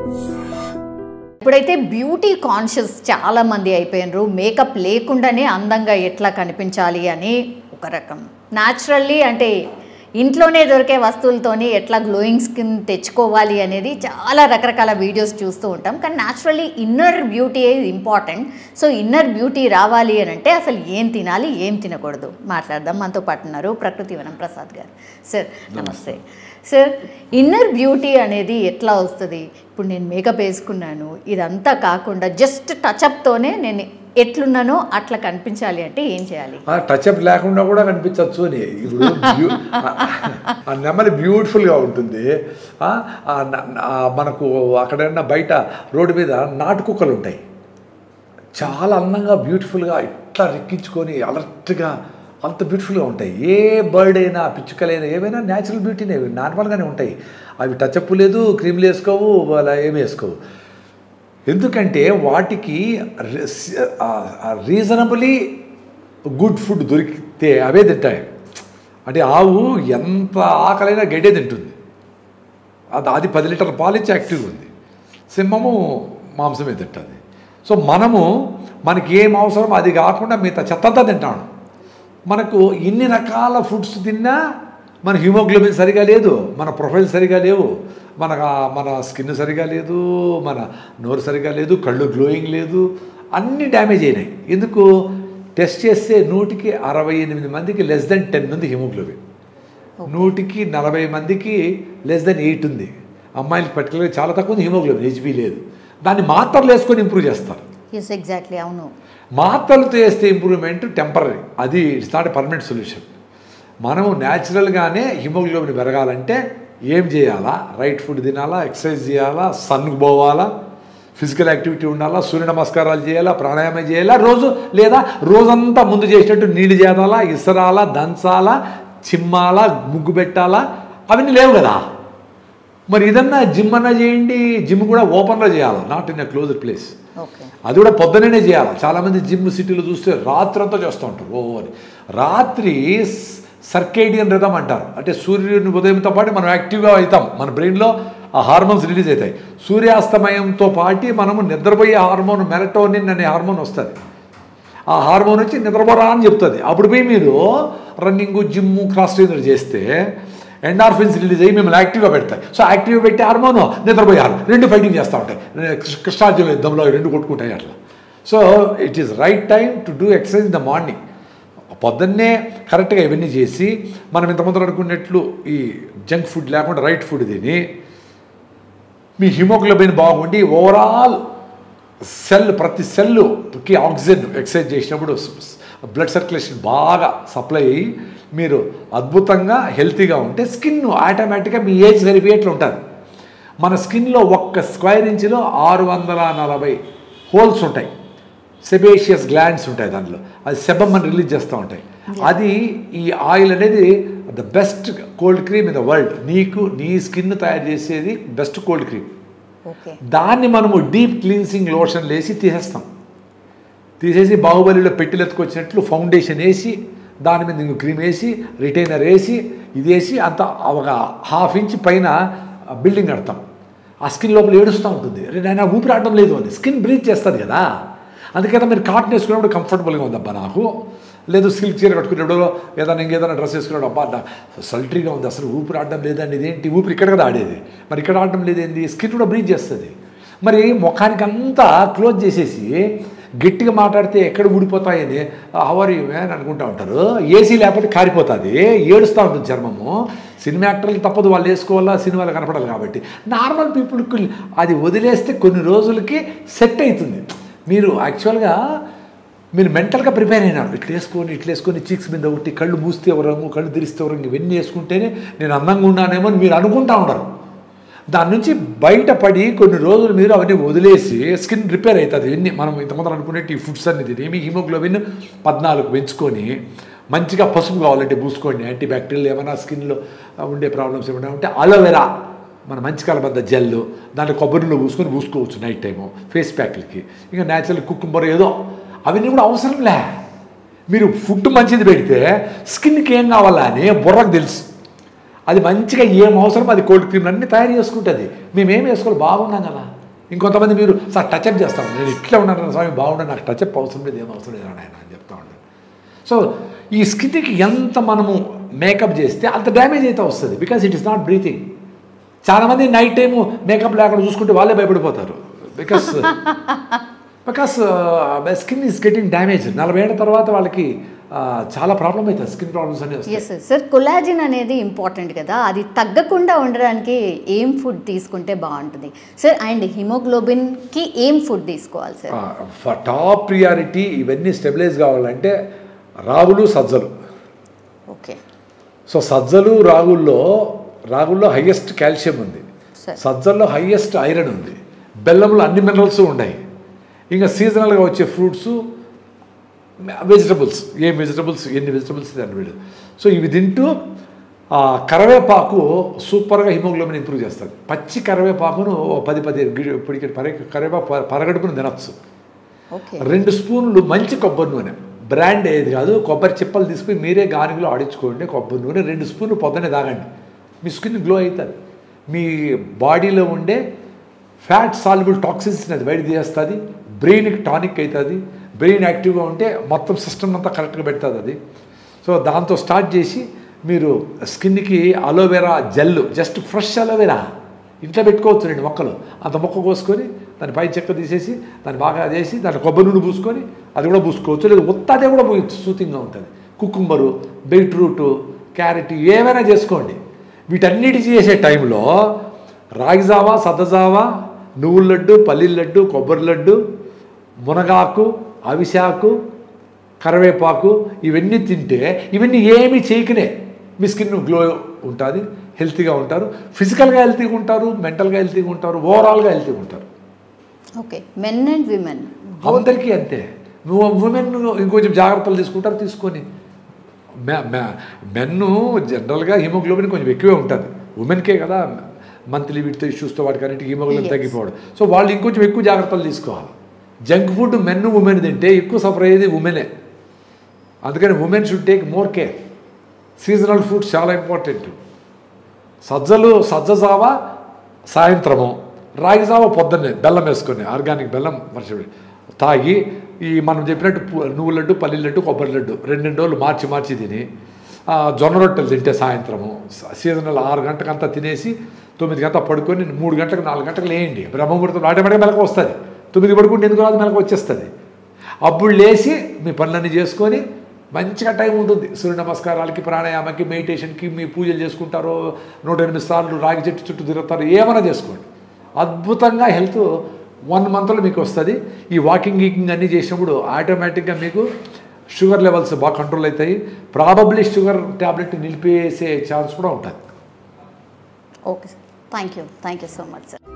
ఇప్పుడైతే beauty conscious చాలా మంది అయిపోయినరు మేకప్ లేకుండానే అందంగా ఎట్లా కనిపించాలి అని ఒక రకం న్యాచురల్లీ అంటే ఇంట్లోనే దొరికే వస్తువులతోని ఎట్లా గ్లోయింగ్ స్కిన్ తెచ్చుకోవాలి అనేది చాలా రకరకాల వీడియోస్ చూస్తూ ఉంటాం కానీ naturally inner beauty is important so inner beauty రావాలి అని అంటే అసలు ఏం తినాలి ఏం తినకూడదు మాట్లాడదాం మనతో పాటు ఉన్నారు ప్రకృతి వనం ప్రసాద్ గారు సార్ నమస్తే సార్ ఇన్నర్ బ్యూటీ అనేది ఎట్లా వస్తుంది ఇప్పుడు నేను మేకప్ వేసుకున్నాను ఇదంతా కాకుండా జస్ట్ టచ్అప్తోనే నేను ఎట్లున్నానో అట్లా కనిపించాలి అంటే ఏం చేయాలి ఆ టచ్అప్ లేకుండా కూడా కనిపించవచ్చు అని ఇప్పుడు బ్యూ- ఆ నెమలి బ్యూటిఫుల్గా ఉంటుంది ఆ, ఆ న- ఆ మనకు అక్కడన్నా బయట రోడ్డు మీద నాటు కుక్కలు ఉంటాయి చాలా అందంగా బ్యూటిఫుల్గా ఇట్లా రెక్కించుకొని అలర్ట్గా అంత బ్యూటిఫుల్గా ఉంటాయి ఏ బర్డ్ అయినా పిచ్చుకలైనా ఏవైనా న్యాచురల్ బ్యూటీనే నార్మల్గానే ఉంటాయి అవి టచ్అప్ లేదు క్రీమ్లు వేసుకోవు అలా ఏమి వేసుకోవు ఎందుకంటే వాటికి రీజనబులీ గుడ్ ఫుడ్ దొరికితే అవే తింటాయి అంటే ఆవు ఎంత ఆకలైనా గడ్డే తింటుంది అది అది పది లీటర్ల పాలు ఇచ్చి యాక్టివ్గా ఉంది సింహము మాంసమే తింటుంది సో మనము మనకి ఏం అవసరం అది కాకుండా మిగతా చెత్తంతా తింటాను మనకు ఇన్ని రకాల ఫుడ్స్ తిన్నా మన హిమోగ్లోబిన్ సరిగా లేదు మన ప్రొఫైల్ సరిగా లేవు మన మన స్కిన్ సరిగా లేదు మన నోరు సరిగా లేదు కళ్ళు గ్లోయింగ్ లేదు అన్నీ డ్యామేజ్ అయినాయి ఎందుకు టెస్ట్ చేస్తే నూటికి అరవై ఎనిమిది మందికి లెస్ దెన్ టెన్ ఉంది హిమోగ్లోబిన్ నూటికి నలభై మందికి లెస్ దెన్ ఎయిట్ ఉంది అమ్మాయిలకి పర్టికులర్గా చాలా తక్కువ ఉంది హిమోగ్లోబిన్ హెచ్బి లేదు దాన్ని మాత్రలు వేసుకొని ఇంప్రూవ్ చేస్తారు ఎస్ ఎగ్జాక్ట్లీ అవును మాత్రలతో వేస్తే ఇంప్రూవ్మెంట్ టెంపరీ అది it's not a permanent solution మనము న్యాచురల్గానే హిమోగ్లోబిన్ పెరగాలంటే ఏం చేయాలా రైట్ ఫుడ్ తినాలా ఎక్సర్సైజ్ చేయాలా సన్కు పోవాలా ఫిజికల్ యాక్టివిటీ ఉండాలా సూర్య నమస్కారాలు చేయాలా ప్రాణాయామం చేయాలా రోజు లేదా రోజంతా ముందు చేసినట్టు నీళ్ళు చేయాలా ఇసరాలా దంచాలా చిమ్మాలా ముగ్గు పెట్టాలా అవన్నీ లేవు కదా మరి ఇదన్నా జిమ్ అన్నా చేయండి జిమ్ కూడా ఓపెన్లో చేయాలి not in a closed place okay అది కూడా పొద్దునే చేయాలి చాలామంది జిమ్ సిటీలో చూస్తే రాత్రి అంతా చేస్తూ ఉంటారు ఓ అని రాత్రి సర్కేడియన్ రిథం అంటారు అంటే సూర్యుని ఉదయంతో పాటు మనం యాక్టివ్గా అవుతాం మన బ్రెయిన్లో ఆ హార్మోన్స్ రిలీజ్ అవుతాయి సూర్యాస్తమయంతో పాటు మనము నిద్రపోయే హార్మోన్ మెలటోనిన్ అనే హార్మోన్ వస్తుంది ఆ హార్మోన్ వచ్చి నిద్రపోరా అని చెప్తుంది అప్పుడు పోయి మీరు రన్నింగ్ జిమ్ క్రాస్ ట్రైనర్ చేస్తే ఎండార్ఫిన్స్ రిలీజ్ అయ్యి మిమ్మల్ని యాక్టివ్గా పెడతాయి సో యాక్టివ్గా పెట్టే హార్మోన్ నిద్రపోయారు రెండు ఫైటింగ్ చేస్తూ ఉంటాయి కృష్ణ- కృష్ణార్జున యుద్ధంలో ఈ రెండు కొట్టుకుంటాయి అట్లా so it is right time to do exercise in the morning పొద్దున్నే కరెక్ట్గా ఇవన్నీ చేసి మనం ఇంతమంది అనుకున్నట్లు ఈ జంక్ ఫుడ్ లేకుండా రైట్ ఫుడ్ తిని మీ హిమోగ్లోబిన్ బాగుండి ఓవరాల్ సెల్ ప్రతి సెల్లుకి ఆక్సిజన్ ఎక్సైజ్ చేసినప్పుడు బ్లడ్ సర్క్యులేషన్ బాగా సప్లై అయ్యి మీరు అద్భుతంగా హెల్తీగా ఉంటే స్కిన్ ఆటోమేటిక్గా మీ ఏజ్ సరిపోయేట్లు ఉంటుంది మన స్కిన్లో ఒక్క స్క్వేర్ ఇంచులో ఆరు వందల నలభై హోల్స్ ఉంటాయి సెబేషియస్ గ్లాండ్స్ ఉంటాయి దాంట్లో అది సెబమ్ అని రిలీజ్ చేస్తూ ఉంటాయి అది ఈ ఆయిల్ అనేది the best cold cream in the world నీకు నీ స్కిన్ తయారు చేసేది బెస్ట్ కోల్డ్ క్రీమ్ ఓకే దాన్ని మనము డీప్ క్లీన్సింగ్ లోషన్ వేసి తీసేస్తాం తీసేసి బాహుబలిలో పెట్టెలు ఎత్తుకొచ్చినట్లు ఫౌండేషన్ వేసి దాని మీద ఇంకో క్రీమ్ వేసి రిటైనర్ వేసి ఇది వేసి అంత ఒక హాఫ్ ఇంచ్ పైన బిల్డింగ్ కడతాం ఆ స్కిన్ లోపల ఏడుస్తూ ఉంటుంది రే నాయన ఊపిరి ఆడడం లేదు అని స్కిన్ బ్రీత్ చేస్తుంది కదా అందుకైతే మీరు కాటన్ వేసుకున్నప్పుడు కంఫర్టబుల్గా ఉందబ్బా నాకు లేదు సిల్క్ చీర కట్టుకునేప్పుడు ఏదైనా ఇంకేదైనా డ్రెస్ వేసుకున్నాడు అబ్బా నా సల్టరీగా ఉంది అసలు ఊపిరి ఆడడం లేదండి ఇదేంటి ఊపిరి ఇక్కడ కదా ఆడేది మరి ఇక్కడ ఆడడం లేదేంటి స్కిన్ కూడా బ్రీత్ చేస్తుంది మరి ముఖానికి అంతా క్లోజ్ చేసేసి గట్టిగా మాట్లాడితే ఎక్కడ ఊడిపోతాయని హవర్ యూ అని అనుకుంటా ఉంటారు ఏసీ లేకపోతే కారిపోతుంది ఏడుస్తూ ఉంటుంది చర్మము సినిమా యాక్టర్లు తప్పదు వాళ్ళు వేసుకోవాలా సినిమాలు కనపడాలి కాబట్టి నార్మల్ పీపుల్కి అది వదిలేస్తే కొన్ని రోజులకి సెట్ అవుతుంది మీరు యాక్చువల్గా మీరు మెంటల్గా ప్రిపేర్ అయినారు ఇట్లా వేసుకొని ఇట్లా వేసుకొని చీక్స్ మీద ఒకటి కళ్ళు మూస్తే ఒక రంగు కళ్ళు తెరిస్తే ఒక రంగు ఇవన్నీ వేసుకుంటేనే నేను అందంగా ఉన్నానేమో అని మీరు అనుకుంటా ఉండరు దాని నుంచి బయటపడి కొన్ని రోజులు మీరు అవన్నీ వదిలేసి స్కిన్ రిపేర్ అవుతుంది ఇవన్నీ మనం ఇంతమంది అనుకునేట్టు ఈ ఫుడ్స్ అన్ని తిని మీ హిమోగ్లోబిన్ పద్నాలుగు పెంచుకొని మంచిగా పసుపు కావాలంటే పూసుకోండి యాంటీ బ్యాక్టీరియల్ ఏమైనా స్కిన్లో ఉండే ప్రాబ్లమ్స్ ఏమైనా ఉంటే అలోవెరా మన మంచి కలబద్ద జెల్ దాంట్లో కొబ్బరిలో పూసుకొని పూసుకోవచ్చు నైట్ టైము ఫేస్ ప్యాక్లకి ఇంకా న్యాచురల్ కుక్కుంబర్ ఏదో అవన్నీ కూడా అవసరం లే మీరు ఫుడ్ మంచిది పెడితే స్కిన్కి ఏం కావాలా అని బుర్రకు తెలుసు అది మంచిగా ఏం అవసరం అది కోల్డ్ క్రీమ్ అన్నీ తయారు చేసుకుంటుంది మేమేం వేసుకోవాలి బాగున్నాం కదా ఇంకొంతమంది మీరు సార్ టచ్అప్ చేస్తాను నేను ఇట్లా ఉన్నాను స్వామి బాగుండే నాకు టచ్అప్ అవసరం లేదు ఏం అవసరం లేదు ఆయన అని చెప్తా ఉంటాను సో ఈ స్కిన్కి ఎంత మనము మేకప్ చేస్తే అంత డ్యామేజ్ అయితే వస్తుంది because it is not breathing చాలామంది నైట్ టైము మేకప్ లేకుండా చూసుకుంటే వాళ్ళే భయపడిపోతారు because because skin is getting damage నలభై ఏళ్ళ తర్వాత వాళ్ళకి ఆ, చాలా ప్రాబ్లం అవుతుంది స్కిన్ ప్రాబ్లమ్స్ అనేవి వస్తాయి ఎస్ సార్ కొలాజిన్ అనేది ఇంపార్టెంట్ కదా అది తగ్గకుండా ఉండడానికి ఏం ఫుడ్ తీసుకుంటే బాగుంటుంది సార్ అండ్ హిమోగ్లోబిన్కి ఏం ఫుడ్ తీసుకోవాలి సార్ ఫర్ టాప్ ప్రియారిటీ ఇవన్నీ స్టెబిలైజ్ కావాలంటే రాగులు సజ్జలు ఓకే సో సజ్జలు రాగుల్లో రాగుల్లో హయ్యెస్ట్ కాల్షియం ఉంది సరే. సజ్జల్లో హయ్యెస్ట్ ఐరన్ ఉంది బెల్లంలో అన్ని మినరల్స్ ఉన్నాయి ఇంకా సీజనల్గా వచ్చే ఫ్రూట్స్ వెజిటబుల్స్ ఏ వెజిటబుల్స్ ఎన్ని వెజిటబుల్స్ తినండి వీళ్ళు సో ఇవి తింటూ ఆ, కరివేపాకు సూపర్గా హిమోగ్లోబిన్ ఇంప్రూవ్ చేస్తుంది పచ్చి కరివేపాకును ఓ పది పది గి- పిడికి పరి కరివేపాకు ప- పరగడుపును తినచ్చు ఓకే రెండు స్పూన్లు మంచి కొబ్బరి నూనె బ్రాండ్ ఏది కాదు కొబ్బరి చిప్పలు తీసుకుని మీరే గానుగలో ఆడించుకోండి కొబ్బరి నూనె రెండు స్పూన్లు పొద్దునే తాగండి మీ స్కిన్ గ్లో అవుతుంది మీ బాడీలో ఉండే ఫ్యాట్ సాల్యుబుల్ టాక్సిన్స్ని అది బయట తీసేస్తుంది బ్రెయిన్కి టానిక్ అవుతుంది బ్రెయిన్ యాక్టివ్గా ఉంటే మొత్తం సిస్టమ్ అంతా కరెక్ట్గా పెడుతుంది అది సో దాంతో స్టార్ట్ చేసి మీరు స్కిన్కి aloe vera gel just fresh aloe vera ఇంట్లో పెట్టుకోవచ్చు రెండు మొక్కలు అంత మొక్క కోసుకొని దాని పై చెక్క తీసేసి దాన్ని బాగా చేసి దాంట్లో కొబ్బరి నూనె పూసుకొని అది కూడా పూసుకోవచ్చు లేదా ఉత్తదే కూడా పోయొచ్చు సూతింగ్గా ఉంటుంది కుకుంబరు బీట్రూటు క్యారెట్ ఏమైనా చేసుకోండి వీటన్నిటి చేసే టైంలో రాగి జావా సద్దజావా నువ్వుల లడ్డు పల్లీల లడ్డు కొబ్బరి లడ్డు మునగాకు అవిశాకు కరివేపాకు ఇవన్నీ తింటే ఇవన్నీ ఏమీ చేయకనే మీ స్కిన్ గ్లో ఉంటుంది హెల్తీగా ఉంటారు ఫిజికల్గా హెల్తీగా ఉంటారు మెంటల్గా హెల్తీగా ఉంటారు ఓవరాల్గా హెల్తీగా ఉంటారు ఓకే మెన్ అండ్ విమెన్ అందరికీ అంతే నువ్వు ఉమెన్ ఇంకొంచెం జాగ్రత్తలు తీసుకుంటారు తీసుకొని మెన్ను జనరల్గా హిమోగ్లోబిన్ కొంచెం ఎక్కువే ఉంటుంది ఉమెన్కే కదా మంత్లీ వీటితో ఇష్యూస్తో వాటికన్నిటికి హిమోగ్లోబిన్ Yes. తగ్గిపోవడం సో వాళ్ళు ఇంకొంచెం ఎక్కువ జాగ్రత్తలు తీసుకోవాలి జంక్ ఫుడ్ మెన్ ఉమెన్ తింటే ఎక్కువ సఫర్ అయ్యేది ఉమెనే అందుకని women should take more care seasonal foods చాలా ఇంపార్టెంట్ సజ్జలు సజ్జ జావ సాయంత్రము రాగి జావ పొద్దున్నే బెల్లం వేసుకొని ఆర్గానిక్ బెల్లం వర్షం తాగి ఈ మనం చెప్పినట్టు పు- నువ్వుల లడ్డు పల్లి లడ్డు కొబ్బరి లడ్డు రెండు రెండు రోజులు మార్చి మార్చి తిని ఆ, జొన్న రొట్టెలు తింటే సాయంత్రము స- సీజనల్ ఆరు గంటకంతా తినేసి తొమ్మిది గంట పడుకొని మూడు గంటలకు నాలుగు గంటలకు లేయండి బ్రహ్మముహూర్తం ఆటోమేటిక్గా మెలకు వస్తుంది తొమ్మిది పడుకుంటే ఎందుకు రాదు మెలకు వచ్చేస్తుంది అప్పుడు లేచి మీ పనులన్నీ చేసుకొని మంచిగా టైం ఉంటుంది సూర్య నమస్కారాలకి ప్రాణాయామకి మెడిటేషన్కి మీ పూజలు చేసుకుంటారు నూట ఎనిమిది సార్లు రాగి చెట్టు చుట్టూ తిరుగుతారు ఏమైనా చేసుకోండి అద్భుతంగా హెల్త్ వన్ మంత్లో మీకు వస్తుంది ఈ వాకింగ్ గీకింగ్ అన్నీ చేసినప్పుడు ఆటోమేటిక్గా మీకు షుగర్ లెవెల్స్ బాగా కంట్రోల్ అవుతాయి ప్రాబబ్లీ షుగర్ ట్యాబ్లెట్ నిలిపేసే ఛాన్స్ కూడా ఉంటుంది okay sir thank you thank you so much sir